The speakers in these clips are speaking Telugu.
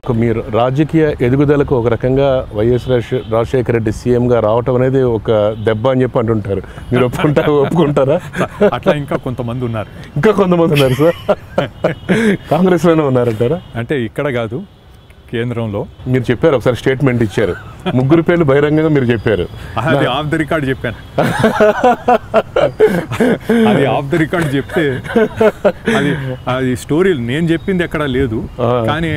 మీరు రాజకీయ ఎదుగుదలకు ఒక రకంగా వైఎస్ రాజశే- రాజశేఖర రెడ్డి సీఎంగా రావటం అనేది ఒక దెబ్బ అని చెప్పి అంటుంటారు మీరు ఒప్పుకుంటారా ఒప్పుకుంటారా అట్లా ఇంకా కొంతమంది ఉన్నారు ఇంకా కొంతమంది ఉన్నారు సార్ కాంగ్రెస్లోనే ఉన్నారంటారా అంటే ఇక్కడ కాదు కేంద్రంలో మీరు చెప్పారు ఒకసారి స్టేట్మెంట్ ఇచ్చారు ముగ్గురు పేర్లు బహిరంగంగా మీరు చెప్పారు అది ఆఫ్ ద రికార్డ్ చెప్పాను అది ఆఫ్ ద రికార్డ్ చెప్తే అది అది స్టోరీ నేను చెప్పింది ఎక్కడ లేదు ఆ. కానీ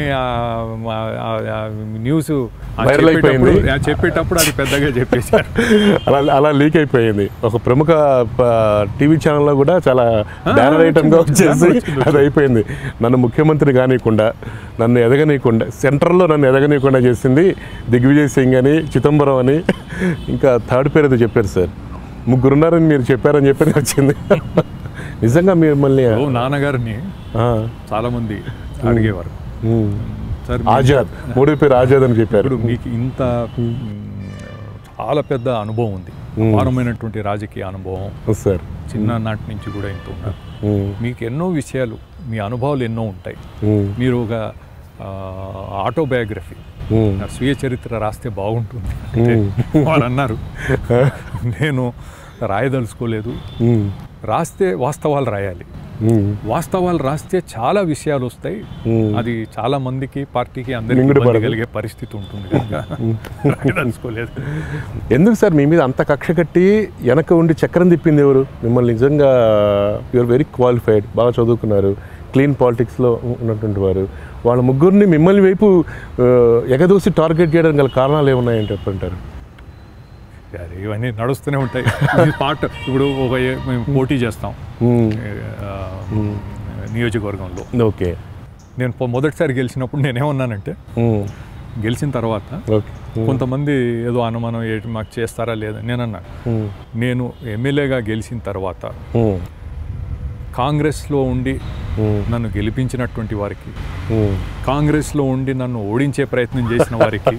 న్యూస్ Viral అయిపోయింది. చెప్పేటప్పుడు అది పెద్దగా చెప్పేశారు అలా అలా లీక్ అయిపోయింది ఒక ప్రముఖ టీవీ ఛానల్లో కూడా చాలా బ్యానర్ ఐటమ్గా వచ్చేసి వచ్చింది, అది అయిపోయింది నన్ను ముఖ్యమంత్రి కానీయకుండా నన్ను ఎదగనీయకుండా సెంట్రల్లో నన్ను ఎదగనీయకుండా చేసింది దిగ్విజయ్ సింగ్ అని చిదంబరం అని ఇంకా థర్డ్ పేరు ఏదో చెప్పారు సార్ ముగ్గురున్నారని మీరు చెప్పారని చెప్పి వచ్చింది నిజంగా మిమ్మల్ని ఓ నాన్నగారిని ఆ, చాలా మంది అడిగేవారు ఉమ్, సార్ మీ- ఆజాద్ మూడో పేరు ఆజాద్ అని చెప్పారు ఇప్పుడు మీకు ఇంత మ్, చాలా పెద్ద అనుభవం ఉంది అపారమైనటువంటి రాజకీయ అనుభవం సార్ చిన్ననాటి నుంచి కూడా ఇంత ఉన్నారు ఉమ్, మీకు ఎన్నో విషయాలు మీ అనుభవాలు ఎన్నో ఉంటాయి ఉమ్, మీరు ఒక ఆటోబయోగ్రఫీ ఉమ్, నా స్వీయ చరిత్ర రాస్తే బాగుంటుంది అంటే వాళ్ళు అన్నారు నేను రాయదలుచుకోలేదు ఉమ్, రాస్తే వాస్తవాలు రాయాలి ఉమ్, వాస్తవాలు రాస్తే చాలా విషయాలు వస్తాయి ఉమ్. అది చాలా మందికి పార్టీకి అందరికీ మింగుడు ఇబ్బంది పడదు. కలిగే పరిస్థితి ఉంటుంది కనుక రాయదలుచుకోలేదు ఎందుకు సార్ మీ మీద అంత కక్ష కట్టి వెనక ఉండి చక్రం తిప్పింది ఎవరు మిమ్మల్ని నిజంగా యూఆర్ వెరీ క్వాలిఫైడ్ బాగా చదువుకున్నారు క్లీన్ పాలిటిక్స్లో ఉన్నటువంటి వారు వాళ్ళ ముగ్గురిని మిమ్మల్ని వైపు ఆ, ఎగదోసి టార్గెట్ చేయడానికి గల కారణాలు ఏమున్నాయంటే చెప్పంటారు అది ఇవన్నీ నడుస్తూనే ఉంటాయి ఇది పార్ట్ ఇప్పుడు ఒక ఏ- మేము పోటీ చేస్తాం ఆ, నియోజకవర్గంలో ఓకే నేను పొ- మొదటిసారి గెలిచినప్పుడు నేనేమన్నానంటే గెలిచిన తర్వాత ఓకే కొంతమంది ఏదో అనుమానం ఏంటి మాకు చేస్తారా లేదా నేనన్నా నేను ఎమ్మెల్యేగా గెలిచిన తర్వాత కాంగ్రెస్లో ఉండి నన్ను గెలిపించినటువంటి వారికి కాంగ్రెస్లో ఉండి నన్ను ఓడించే ప్రయత్నం చేసిన వారికి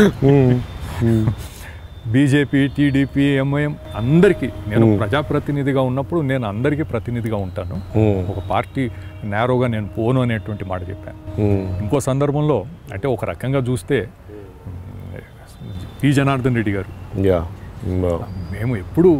బీజేపీ టీడీపీ ఎంఐఎం అందరికీ నేను ప్రజాప్రతినిధిగా ఉన్నప్పుడు నేను అందరికీ ప్రతినిధిగా ఉంటాను ఒక పార్టీ నేరోగా నేను పోను అనేటువంటి మాట చెప్పాను ఇంకో సందర్భంలో అంటే ఒక రకంగా చూస్తే పి జనార్దన్ రెడ్డి గారు యా మేము ఎప్పుడు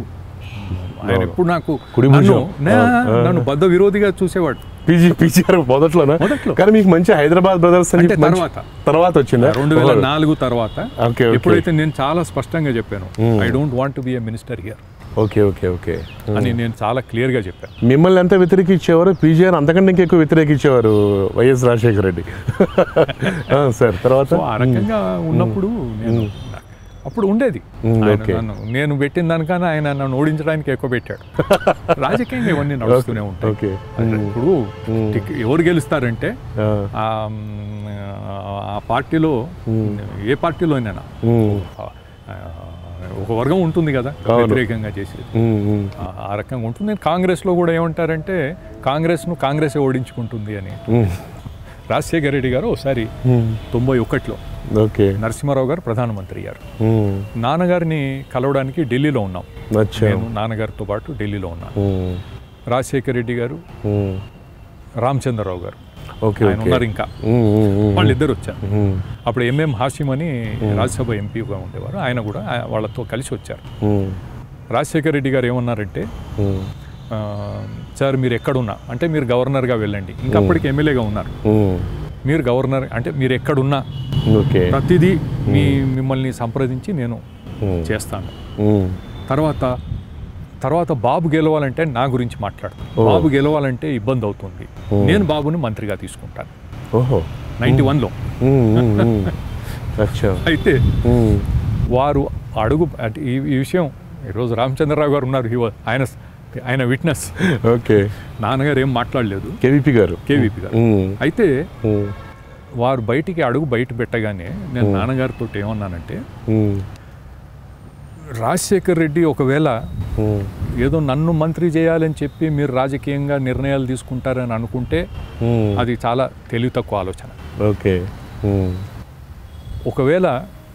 ఆయన ఎప్పుడు నాకు కుడి నన్ను భుజం. నా- ఆ, ఆ. నన్ను బద్ద విరోధిగా చూసేవాడు పీజీ పీజీఆర్ మొదట్లోనా మొదట్లో. కానీ మీకు మంచి హైదరాబాద్ బ్రదర్స్ అని అంటే చెప్పి మంచి- తర్వాత. తర్వాత వచ్చిందా రెండు వేల నాలుగు తర్వాత ఓకే, ఓకే. ఎప్పుడైతే నేను చాలా స్పష్టంగా చెప్పాను I don't want be a minister here okay okay okay అని నేను చాలా క్లియర్గా చెప్పాను మిమ్మల్ని ఎంత వ్యతిరేకించేవారు పీజీఆర్ అంతకంటే ఇంకెక్కువ వ్యతిరేకించేవారు వైఎస్ రాజశేఖర రెడ్డి ఆ, సార్ తర్వాత సో ఆ రకంగా ఉన్నప్పుడు నేను అప్పుడు ఉండేది మ్మ్, ఆయన ఓకే. నన్ను నేను పెట్టిన దానికన్నా ఆయన నన్ను ఓడించడానికి ఎక్కువ పెట్టాడు రాజకీయంగా ఇవన్నీ నడుస్తూనే ఉంటాయి ఓకే అంటే ఇప్పుడు టిక్- ఎవరు గెలుస్తారంటే ఆ, ఆ, మ్, ఆ పార్టీలో ఏ పార్టీలోనైనా ఉమ్, ఆ, ఒక వర్గం ఉంటుంది కదా అవును. వ్యతిరేకంగా చేసేది ఉమ్, ఉమ్, ఆ- ఆ రకంగా ఉంటుంది కాంగ్రెస్లో కూడా ఏమంటారంటే కాంగ్రెస్ను కాంగ్రెస్ ఓడించుకుంటుంది అని ఉమ్, రాజశేఖర రెడ్డి గారు ఒకసారి ఉమ్, తొంభై ఒకటిలో ఓకే నరసింహారావు గారు ప్రధానమంత్రి అయ్యారు ఉమ్, నాన్నగారిని కలవడానికి ఢిల్లీలో ఉన్నాం అచ్చా నేను నాన్నగారితో పాటు ఢిల్లీలో ఉన్నాను ఉమ్, రాజశేఖర రెడ్డి గారు ఉమ్, రామచంద్రరావు గారు ఓకే ఆయన ఓకే ఉన్నారు ఇంకా ఉమ్, ఉమ్, ఉమ్, వాళ్ళిద్దరు వచ్చారు ఉమ్, అప్పుడు ఎంఎం హాషిం అని రాజ్యసభ ఎంపీగా ఉండేవారు ఆయన కూడా ఆ- వాళ్ళతో కలిసి వచ్చారు ఉమ్, రాజశేఖర రెడ్డి గారు ఏమన్నారంటే ఉమ్, ఆ, సార్ మీరు ఎక్కడున్నా అంటే మీరు గవర్నర్గా వెళ్ళండి ఇంకా అప్పటికి ఎమ్మెల్యేగా ఉన్నారు ఉమ్, మీరు గవర్నర్ అంటే మీరు ఎక్కడున్నా ఓకే ప్రతిదీ మీ మిమ్మల్ని సంప్రదించి నేను ఉమ్, చేస్తాను ఉమ్, తర్వాత తర్వాత బాబు గెలవాలంటే నా గురించి మాట్లాడతాను బాబు గెలవాలంటే ఇబ్బంది అవుతుంది నేను బాబుని మంత్రిగా తీసుకుంటాను ఓహో నైంటీ వన్లో ఉమ్, ఉమ్, ఉమ్, అచ్చా అయితే ఉమ్, వారు అడుగు అంటే ఈ ఈ విషయం ఈరోజు రామచంద్రరావు గారు ఉన్నారు he was- ఆయన ఆయన విట్నెస్ ఓకే నాన్నగారు ఏం మాట్లాడలేదు కేవీపీ గారు కేవీపీ గారు ఉమ్, అయితే ఉమ్, వారు బయటికి అడుగు బయట పెట్టగానే నేను నాన్నగారితో ఏమన్నానంటే ఉమ్, రాజశేఖర్ రెడ్డి ఒకవేళ ఉమ్, ఏదో నన్ను మంత్రి చేయాలని చెప్పి మీరు రాజకీయంగా నిర్ణయాలు తీసుకుంటారని అనుకుంటే ఉమ్, అది చాలా తెలివి తక్కువ ఆలోచన ఓకే ఉమ్, ఒకవేళ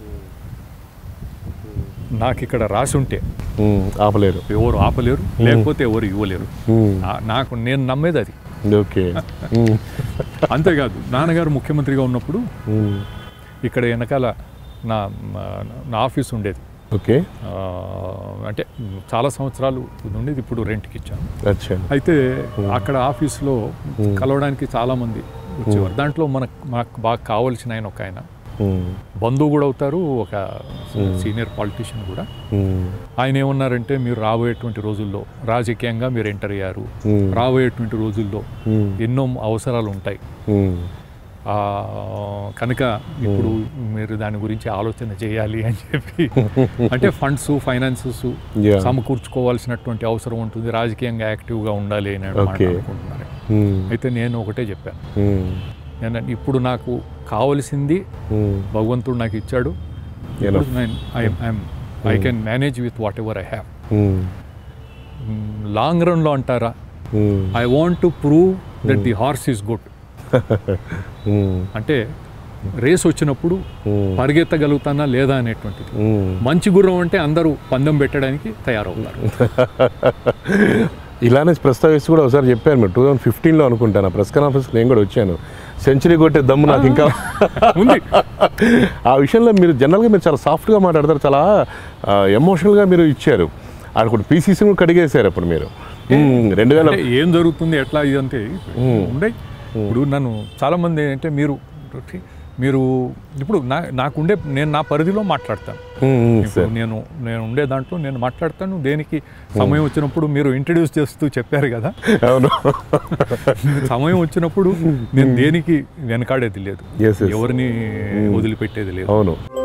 నాకు ఇక్కడ రాసి ఉంటే ఉమ్, ఆపలేరు ఎవరు ఆపలేరు లేకపోతే ఎవరు ఇవ్వలేరు ఉమ్, నా- నాకు నేను నమ్మేది అది ఓకే ఉమ్, అంతేకాదు నాన్నగారు ముఖ్యమంత్రిగా ఉన్నప్పుడు మ్మ్. ఇక్కడ వెనకాల నా నా ఆఫీస్ ఉండేది ఓకే ఆ, అంటే చాలా సంవత్సరాలు ఉండేది ఇప్పుడు రెంట్కి ఇచ్చాను అచ్చా అయితే అక్కడ ఆఫీస్లో కలవడానికి చాలామంది వచ్చేవారు దాంట్లో మనకు మాకు బాగా కావలసిన ఆయన ఒక ఆయన మ్మ్. బంధువు కూడా అవుతారు ఒక సీనియర్ పాలిటీషియన్ కూడా మ్మ్. ఆయన ఏమన్నారంటే మీరు రాబోయేటువంటి రోజుల్లో రాజకీయంగా మీరు ఎంటర్ అయ్యారు మ్మ్. రాబోయేటువంటి రోజుల్లో మ్మ్. ఎన్నో అవసరాలు ఉంటాయి మ్మ్. ఆ, కనుక ఇప్పుడు మీరు దాని గురించి ఆలోచన చేయాలి అని చెప్పి అంటే ఫండ్స్ ఫైనాన్సెస్ Yeah. సమకూర్చుకోవాల్సినటువంటి అవసరం ఉంటుంది రాజకీయంగా యాక్టివ్గా ఉండాలి అని మాట Okay. అనుకుంటున్నారు మ్మ్. అయితే నేను ఒకటే చెప్పాను మ్మ్. నేను ఇప్పుడు నాకు కావలసింది మ్మ్. భగవంతుడు నాకు ఇచ్చాడు Enough. I can manage with whatever I have hmm. Long రన్లో అంటారా hmm. I want to prove that the horse is good hmm. అంటే రేస్ వచ్చినప్పుడు మ్మ్. పరిగెత్తగలుగుతానా లేదా అనేటువంటిది మ్మ్. మంచి గుర్రం అంటే అందరూ పందెం పెట్టడానికి తయారవుతారు ఇలానే ప్రస్తావిస్తూ కూడా ఒకసారి చెప్పాను మీరు టూ థౌసండ్ ఫిఫ్టీన్లో అనుకుంటాను ఆ ప్రెస్ కాన్ఫరెన్స్కి నేను కూడా వచ్చాను సెంచరీ కొట్టే దమ్ము నాకు ఇంకా ఉంది ఆ విషయంలో మీరు జనరల్గా మీరు చాలా సాఫ్ట్గా మాట్లాడతారు చాలా ఎమోషనల్గా మీరు ఇచ్చారు అక్కడ కూడా పీసీసీ కూడా కడిగేశారు అప్పుడు మీరు మ్మ్. రెండు వేల అంటే ఏం జరుగుతుంది ఎట్లా ఇదంటే ఉండే ఇప్పుడు నన్ను చాలా మంది అంటే మీరు మీరు ఇప్పుడు నా నాకుండే నేను నా పరిధిలో మాట్లాడతాను మ్మ్. మ్మ్. ఇప్పుడు నేను నేను ఉండే దాంట్లో నేను మాట్లాడతాను దేనికి సమయం వచ్చినప్పుడు మీరు ఇంట్రడ్యూస్ చేస్తూ చెప్పారు కదా అవును సమయం వచ్చినప్పుడు నేను దేనికి వెనకాడేది లేదు Yes, yes. ఎవరిని వదిలిపెట్టేది లేదు అవును